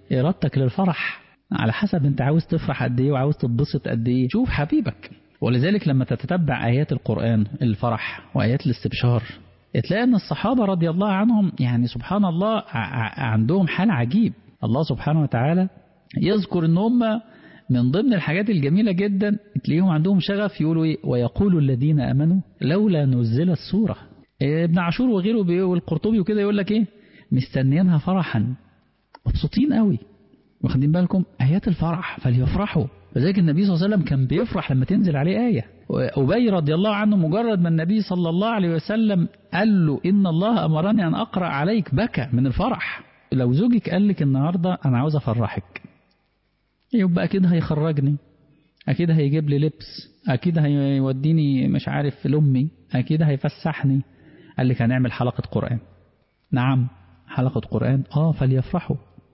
إرادتك للفرح على حسب أنت عاوز تفرح قد إيه وعاوز تتبسط قد إيه شوف حبيبك ولذلك لما تتتبع آيات القرآن الفرح وآيات الاستبشار تلاقي أن الصحابة رضي الله عنهم يعني سبحان الله عندهم حال عجيب الله سبحانه وتعالى يذكر أن هم من ضمن الحاجات الجميلة جدا تلاقيهم عندهم شغف يقولوا إيه ويقول الذين أمنوا لولا نزلت سورة ابن عاشور وغيره والقرطبي وكده يقول لك إيه مستنيينها فرحا مبسوطين قوي واخدين بالكم آيات الفرح فليفرحوا فذلك النبي صلى الله عليه وسلم كان بيفرح لما تنزل عليه آية أبي رضي الله عنه مجرد ما النبي صلى الله عليه وسلم قال له إن الله أمرني أن أقرأ عليك بكى من الفرح لو زوجك قال لك النهاردة أنا عاوز أفرحك يبقى أكيد هيخرجني أكيد هيجيب لي لبس أكيد هيوديني مش عارف لأمي أكيد هيفسحني قال لك هنعمل حلقة قرآن نعم حلقة قرآن آه فليفرحوا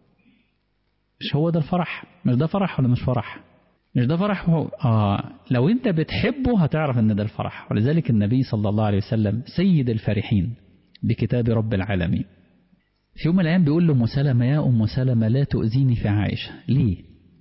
مش هو ده الفرح مش ده فرح ولا مش فرح مش ده فرح هو آه لو انت بتحبه هتعرف ان ده الفرح ولذلك النبي صلى الله عليه وسلم سيد الفرحين بكتاب رب العالمين في يوم من الايام بيقول لأم سلمة يا أم سلمة لا تؤذيني في عائشة ليه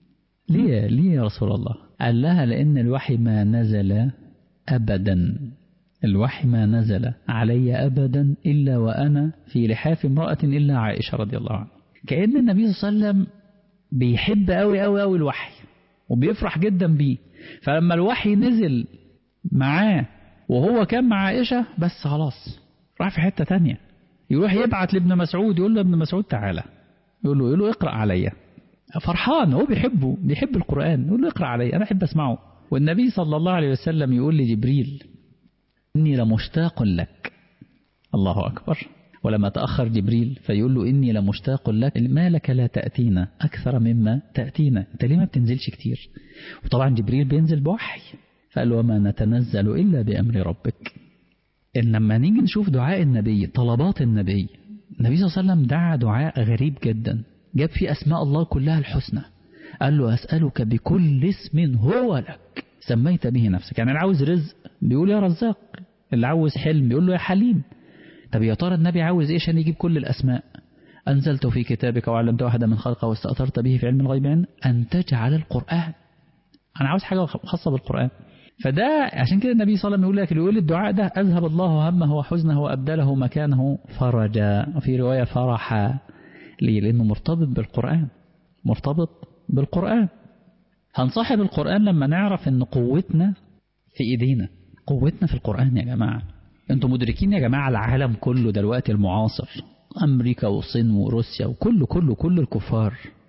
ليه ليه يا رسول الله قال لها لأن الوحي ما نزل أبدا الوحي ما نزل علي أبدا إلا وأنا في لحاف امرأة إلا عائشة رضي الله عنها كأن النبي صلى الله عليه وسلم بيحب أوي أوي أوي الوحي وبيفرح جدا بيه فلما الوحي نزل معاه وهو كان مع عائشة بس خلاص راح في حتة تانية يروح يبعت لابن مسعود يقول له ابن مسعود تعالى يقول له يقول له اقرأ عليا فرحان هو بيحبه بيحب القرآن يقول له اقرأ عليا أنا أحب أسمعه والنبي صلى الله عليه وسلم يقول لجبريل إني لمشتاق لك الله أكبر ولما تأخر جبريل فيقول له إني لمشتاق لك ما لك لا تأتينا أكثر مما تأتينا أنت ليه ما بتنزلش كتير وطبعا جبريل بينزل بوحي فقال وما نتنزل إلا بأمر ربك إن لما نيجي نشوف دعاء النبي طلبات النبي النبي صلى الله عليه وسلم دعا دعاء غريب جدا جاب فيه أسماء الله كلها الحسنى قال له أسألك بكل اسم هو لك سميت به نفسك يعني اللي عاوز رزق بيقول يا رزاق اللي عاوز حلم بيقول له يا حليم طب يا ترى النبي عاوز ايه عشان يجيب كل الأسماء أنزلت في كتابك وعلمت واحدا من خلقه واستأثرت به في علم الغيب عن أن تجعل القرآن أنا عاوز حاجة خاصة بالقرآن فده عشان كده النبي صلى الله عليه وسلم يقول لك يقول الدعاء ده أذهب الله همه وحزنه وأبدله مكانه فرجا وفي رواية فرحا ليه لأنه مرتبط بالقرآن مرتبط بالقرآن هنصاحب القرآن لما نعرف ان قوتنا في ايدينا قوتنا في القرآن يا جماعة انتم مدركين يا جماعة العالم كله دلوقتي المعاصر امريكا والصين وروسيا وكل كله كل الكفار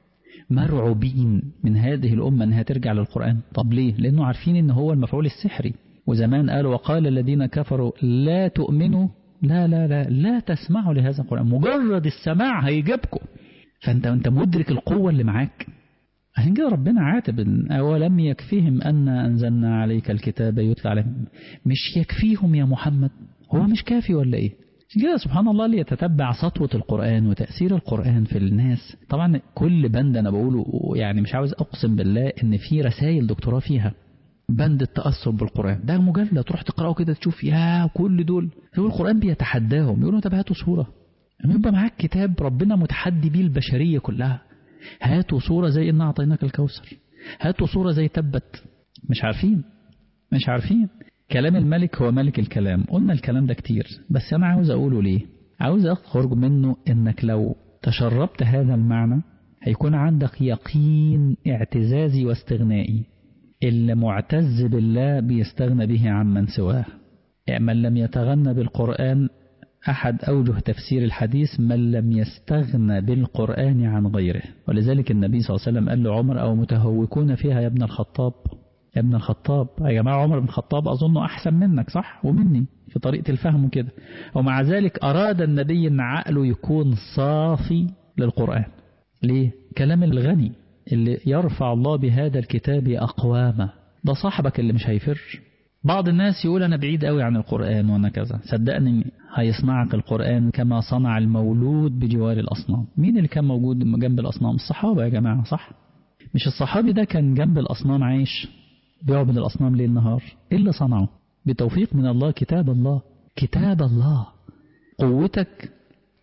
مرعوبين من هذه الأمة أنها ترجع للقرآن طب ليه لأنه عارفين أن هو المفعول السحري وزمان قالوا وقال الذين كفروا لا تؤمنوا لا لا لا لا تسمعوا لهذا القرآن مجرد السماع هيجيبكم فأنت أنت مدرك القوة اللي معاك عشان كده ربنا عاتب أولم يكفيهم أن أنزلنا عليك الكتاب يتلى عليهم مش يكفيهم يا محمد هو مش كافي ولا إيه عشان كده سبحان الله اللي يتتبع سطوة القرآن وتأثير القرآن في الناس طبعا كل بند أنا بقوله يعني مش عاوز أقسم بالله إن في رسائل دكتوراه فيها بند التأثر بالقرآن ده مجلد تروح تقرأه كده تشوف يا كل دول هو القرآن بيتحداهم يقولوا طب هاتوا صورة يبقى معاك كتاب ربنا متحدي بيه البشرية كلها هاتوا صورة زي إن أعطيناك الكوثر هاتوا صورة زي تبت مش عارفين مش عارفين كلام الملك هو ملك الكلام قلنا الكلام ده كتير بس أنا عاوز أقوله ليه عاوز أخرج منه إنك لو تشربت هذا المعنى هيكون عندك يقين اعتزازي واستغنائي اللي معتز بالله بيستغنى به عن من سواه يعني من لم يتغنى بالقرآن أحد أوجه تفسير الحديث من لم يستغنى بالقرآن عن غيره ولذلك النبي صلى الله عليه وسلم قال لعمر أو متهوكون فيها يا ابن الخطاب يا ابن الخطاب يا جماعة عمر بن الخطاب أظنه أحسن منك صح ومني في طريقة الفهم وكده ومع ذلك أراد النبي أن عقله يكون صافي للقرآن ليه؟ كلام الغني اللي يرفع الله بهذا الكتاب أقوامه ده صاحبك اللي مش هيفر بعض الناس يقول أنا بعيد قوي عن القرآن وأنا كذا صدقني هيصنعك القرآن كما صنع المولود بجوار الأصنام مين اللي كان موجود جنب الأصنام الصحابة يا جماعة صح مش الصحابي ده كان جنب الأصنام عايش بيعبد الأصنام ليل نهار إيه اللي صنعه بتوفيق من الله كتاب الله كتاب الله قوتك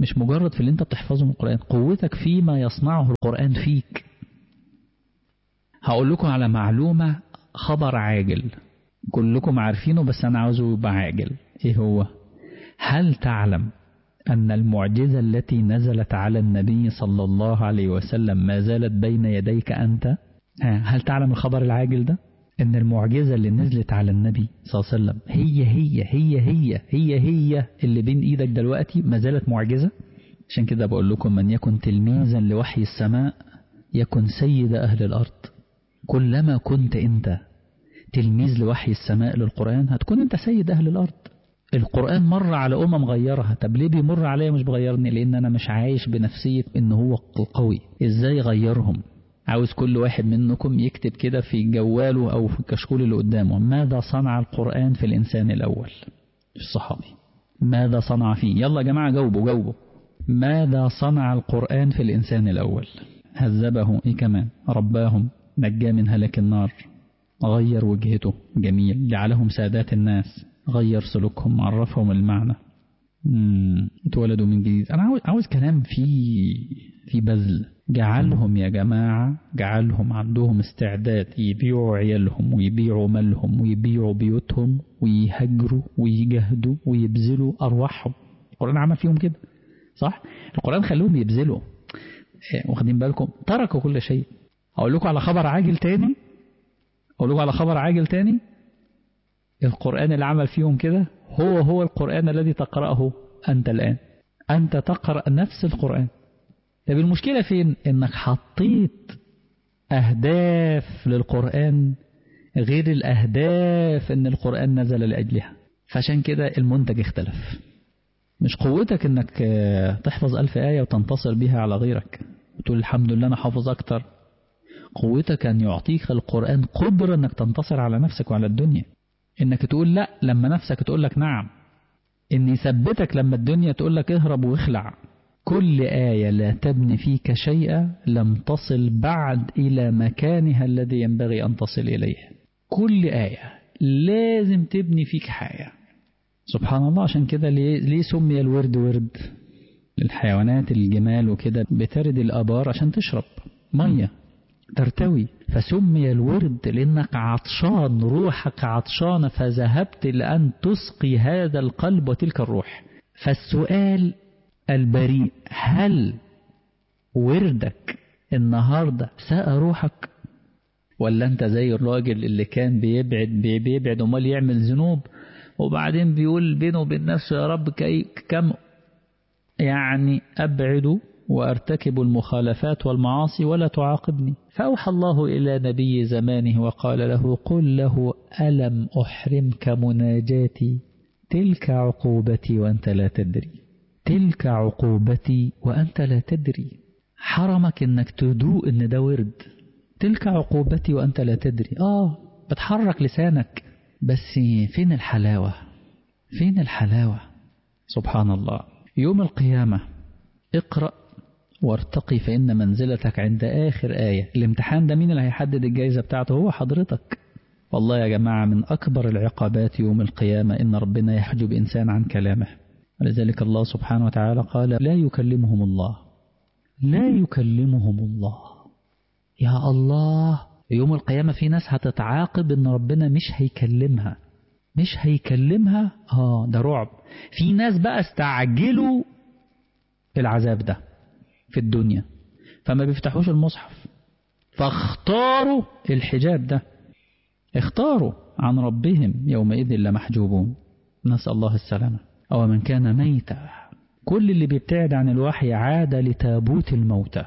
مش مجرد في اللي انت بتحفظه من القرآن قوتك فيما يصنعه القرآن فيك هقول لكم على معلومة خبر عاجل كلكم عارفينه بس أنا عاوزه يبقى عاجل إيه هو هل تعلم أن المعجزة التي نزلت على النبي صلى الله عليه وسلم ما زالت بين يديك أنت هل تعلم الخبر العاجل ده أن المعجزة اللي نزلت على النبي صلى الله عليه وسلم هي هي هي هي هي هي اللي بين إيدك دلوقتي ما زالت معجزة عشان كده بقول لكم من يكن تلميذا لوحي السماء يكن سيد أهل الأرض كلما كنت أنت تلميذ لوحي السماء للقرآن هتكون أنت سيد أهل الأرض القرآن مر على أمم غيرها طب ليه بيمر عليا مش بغيرني لأن أنا مش عايش بنفسية إن هو القوي إزاي غيرهم عاوز كل واحد منكم يكتب كده في جواله أو في الكشكول اللي قدامه ماذا صنع القرآن في الإنسان الأول الصحابي ماذا صنع فيه يلا يا جماعة جاوبوا جاوبوا ماذا صنع القرآن في الإنسان الأول هذبه إيه كمان رباهم نجاه من هلك النار غير وجهته جميل جعلهم سادات الناس غير سلوكهم عرفهم المعنى اتولدوا من جديد أنا عاوز, عاوز كلام فيه في بذل جعلهم يا جماعة جعلهم عندهم استعداد يبيعوا عيالهم ويبيعوا مالهم ويبيعوا بيوتهم ويهجروا ويجهدوا ويبذلوا أرواحهم القرآن عمل فيهم كده صح القرآن خلوهم يبذلوا واخدين بالكم تركوا كل شيء أقول لكم على خبر عاجل تاني أقول لكم على خبر عاجل تاني القرآن اللي عمل فيهم كده هو هو القرآن الذي تقرأه أنت الآن أنت تقرأ نفس القرآن طب المشكلة فين إنك حطيت أهداف للقرآن غير الأهداف إن القرآن نزل لأجلها فعشان كده المنتج اختلف مش قوتك إنك تحفظ ألف آية وتنتصر بها على غيرك وتقول الحمد لله أنا حافظ أكتر قوتك أن يعطيك القرآن قدرة أنك تنتصر على نفسك وعلى الدنيا انك تقول لا لما نفسك تقول لك نعم ان يثبتك لما الدنيا تقول لك اهرب واخلع كل آية لا تبني فيك شيئا لم تصل بعد إلى مكانها الذي ينبغي أن تصل إليه كل آية لازم تبني فيك حاجة سبحان الله عشان كده ليه, ليه سمي الورد ورد الحيوانات الجمال وكده بترد الآبار عشان تشرب مية ترتوي فسمي الورد لأنك عطشان روحك عطشانة فذهبت لأن تسقي هذا القلب وتلك الروح فالسؤال البريء هل وردك النهاردة ساء روحك ولا انت زي الراجل اللي كان بيبعد بيبعد امال يعمل ذنوب وبعدين بيقول بينه وبين نفسه يا رب كم يعني أبعد وأرتكب المخالفات والمعاصي ولا تعاقبني فأوحى الله إلى نبي زمانه وقال له قل له ألم أحرمك مناجاتي تلك عقوبتي وأنت لا تدري تلك عقوبتي وأنت لا تدري حرمك إنك تدوق إن ده ورد تلك عقوبتي وأنت لا تدري آه بتحرك لسانك بس فين الحلاوة فين الحلاوة سبحان الله يوم القيامة اقرأ وارتقي فإن منزلتك عند آخر آية الامتحان ده مين اللي هيحدد الجائزة بتاعته هو حضرتك والله يا جماعة من أكبر العقابات يوم القيامة إن ربنا يحجب إنسان عن كلامه ولذلك الله سبحانه وتعالى قال لا يكلمهم الله لا يكلمهم الله يا الله يوم القيامة في ناس هتتعاقب إن ربنا مش هيكلمها مش هيكلمها اه ده رعب في ناس بقى استعجلوا العذاب ده في الدنيا فما بيفتحوش المصحف فاختاروا الحجاب ده اختاروا عن ربهم يومئذ لمحجوبون نسأل الله السلامة أو من كان ميتا كل اللي بيبتعد عن الوحي عاد لتابوت الموتى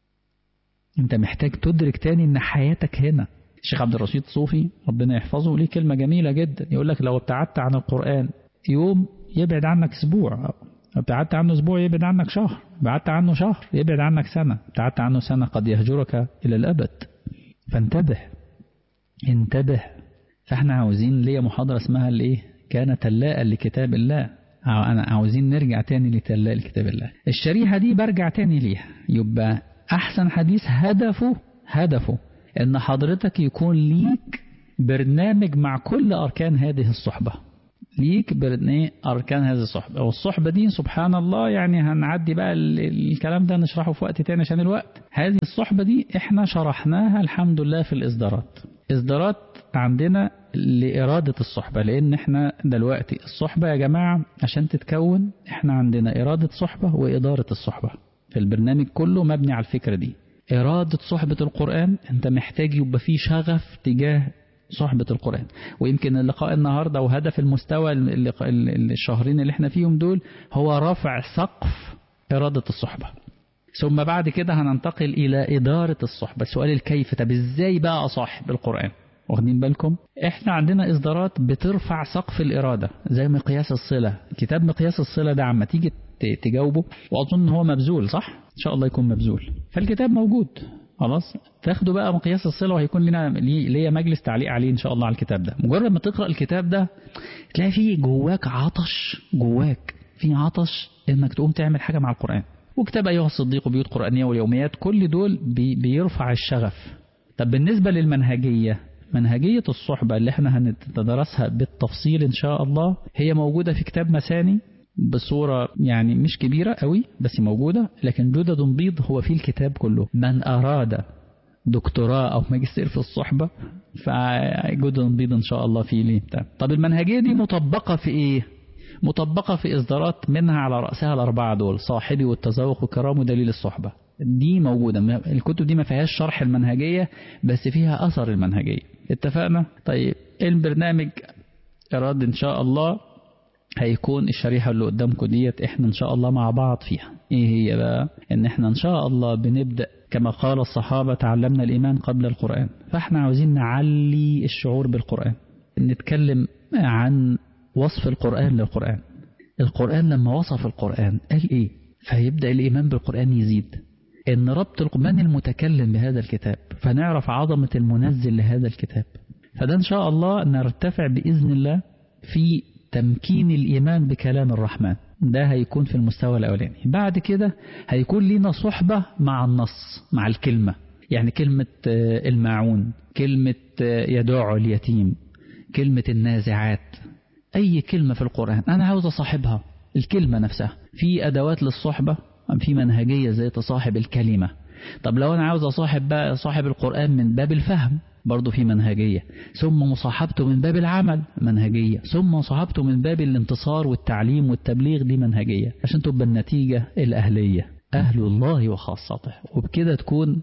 انت محتاج تدرك تاني ان حياتك هنا الشيخ عبد الرشيد صوفي ربنا يحفظه ليه كلمة جميلة جدا يقول لك لو ابتعدت عن القرآن يوم يبعد عنك اسبوع ابتعدت عنه اسبوع يبعد عنك شهر بعدت عنه شهر يبعد عنك سنة ابتعدت عنه سنة قد يهجرك إلى الأبد فانتبه انتبه فاحنا عاوزين ليا محاضرة اسمها الايه كان تلاء لكتاب الله أنا عاوزين نرجع تاني لتلاء لكتاب الله الشريحة دي برجع تاني ليها يبقى أحسن حديث هدفه هدفه إن حضرتك يكون ليك برنامج مع كل أركان هذه الصحبة ليك بإيه أركان هذه الصحبة والصحبة دي سبحان الله يعني هنعدي بقى الكلام ده نشرحه في وقت تاني عشان الوقت هذه الصحبة دي احنا شرحناها الحمد لله في الإصدارات إصدارات عندنا لإرادة الصحبة لأن احنا دلوقتي الصحبة يا جماعة عشان تتكون احنا عندنا إرادة صحبة وإدارة الصحبة في البرنامج كله مبني على الفكرة دي إرادة صحبة القرآن أنت محتاج يبقى فيه شغف تجاه صحبة القرآن ويمكن اللقاء النهاردة وهدف المستوى الشهرين اللي احنا فيهم دول هو رفع سقف إرادة الصحبة ثم بعد كده هننتقل إلى إدارة الصحبة سؤال الكيف طب إزاي بقى أصاحب القرآن واخدين بالكم احنا عندنا اصدارات بترفع سقف الإرادة زي مقياس الصلة كتاب مقياس الصلة ده عما تيجي تجاوبه وأظن هو مبذول صح إن شاء الله يكون مبذول فالكتاب موجود خلاص تاخدوا بقى مقياس الصلة وهيكون لنا ليا مجلس تعليق عليه إن شاء الله على الكتاب ده مجرد ما تقرأ الكتاب ده تلاقي فيه جواك عطش جواك في عطش إنك تقوم تعمل حاجة مع القرآن وكتاب أيها الصديق وبيوت قرآنية واليوميات كل دول بي بيرفع الشغف طب بالنسبة للمنهجية منهجية الصحبة اللي احنا هنتدرسها بالتفصيل إن شاء الله هي موجودة في كتاب مساني بصورة يعني مش كبيرة قوي بس موجودة لكن جدد بيض هو في الكتاب كله من أراد دكتوراه أو ماجستير في الصحبة فجدد بيض إن شاء الله في ليه طب المنهجية دي مطبقة في إيه مطبقة في إصدارات منها على رأسها الأربعة دول صاحبي والتذوق والكرام ودليل الصحبة دي موجودة الكتب دي ما فيهاش شرح المنهجية بس فيها أثر المنهجية اتفقنا طيب البرنامج إراد إن شاء الله هيكون الشريحة اللي قدامكم ديت احنا ان شاء الله مع بعض فيها ايه هي بقى ان احنا ان شاء الله بنبدأ كما قال الصحابة تعلمنا الإيمان قبل القرآن فاحنا عاوزين نعلي الشعور بالقرآن نتكلم عن وصف القرآن للقرآن القرآن لما وصف القرآن قال ايه فيبدأ الإيمان بالقرآن يزيد ان ربط من المتكلم بهذا الكتاب فنعرف عظمة المنزل لهذا الكتاب فده ان شاء الله نرتفع بإذن الله في تمكين الإيمان بكلام الرحمن ده هيكون في المستوى الأولاني بعد كده هيكون لنا صحبة مع النص مع الكلمة يعني كلمة الماعون كلمة يدع اليتيم كلمة النازعات أي كلمة في القرآن أنا عاوز أصاحبها الكلمة نفسها في أدوات للصحبة في منهجية زي تصاحب الكلمة طب لو أنا عاوز أصاحب بقى صاحب القرآن من باب الفهم برضه في منهجية ثم مصاحبته من باب العمل منهجية ثم مصاحبته من باب الانتصار والتعليم والتبليغ دي منهجية عشان تبقى النتيجة الأهلية أهل الله وخاصته وبكده تكون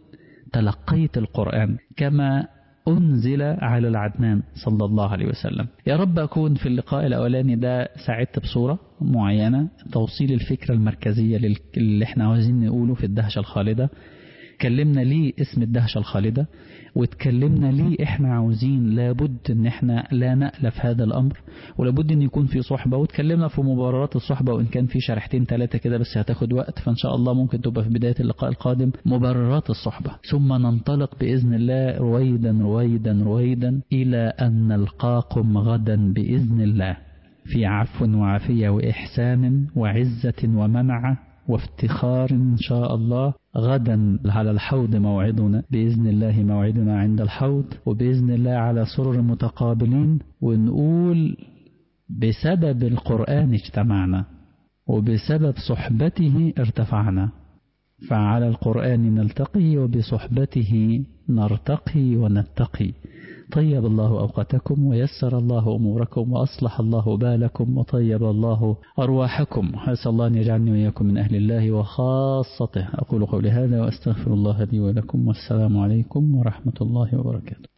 تلقيت القرآن كما أنزل على العدنان صلى الله عليه وسلم يا رب أكون في اللقاء الأولاني ده ساعدت بصورة معينة توصيل الفكرة المركزية اللي احنا عاوزين نقوله في الدهشة الخالدة اتكلمنا ليه اسم الدهشة الخالدة واتكلمنا ليه احنا عاوزين لابد ان احنا لا نألف هذا الامر ولابد ان يكون في صحبة واتكلمنا في مباررات الصحبة وان كان في شرحتين ثلاثة كده بس هتاخد وقت فان شاء الله ممكن تبقى في بداية اللقاء القادم مبررات الصحبة ثم ننطلق بإذن الله رويدا رويدا رويدا إلى أن نلقاكم غدا بإذن الله في عفو وعافية وإحسان وعزة ومنعة وافتخار إن شاء الله غدا على الحوض موعدنا بإذن الله موعدنا عند الحوض وبإذن الله على سرر متقابلين ونقول بسبب القرآن اجتمعنا وبسبب صحبته ارتفعنا فعلى القرآن نلتقي وبصحبته نرتقي ونتقي طيب الله أوقاتكم ويسر الله أموركم وأصلح الله بالكم وطيب الله أرواحكم أسأل الله أن يجعلني وإياكم من أهل الله وخاصته أقول قولي هذا وأستغفر الله لي ولكم والسلام عليكم ورحمة الله وبركاته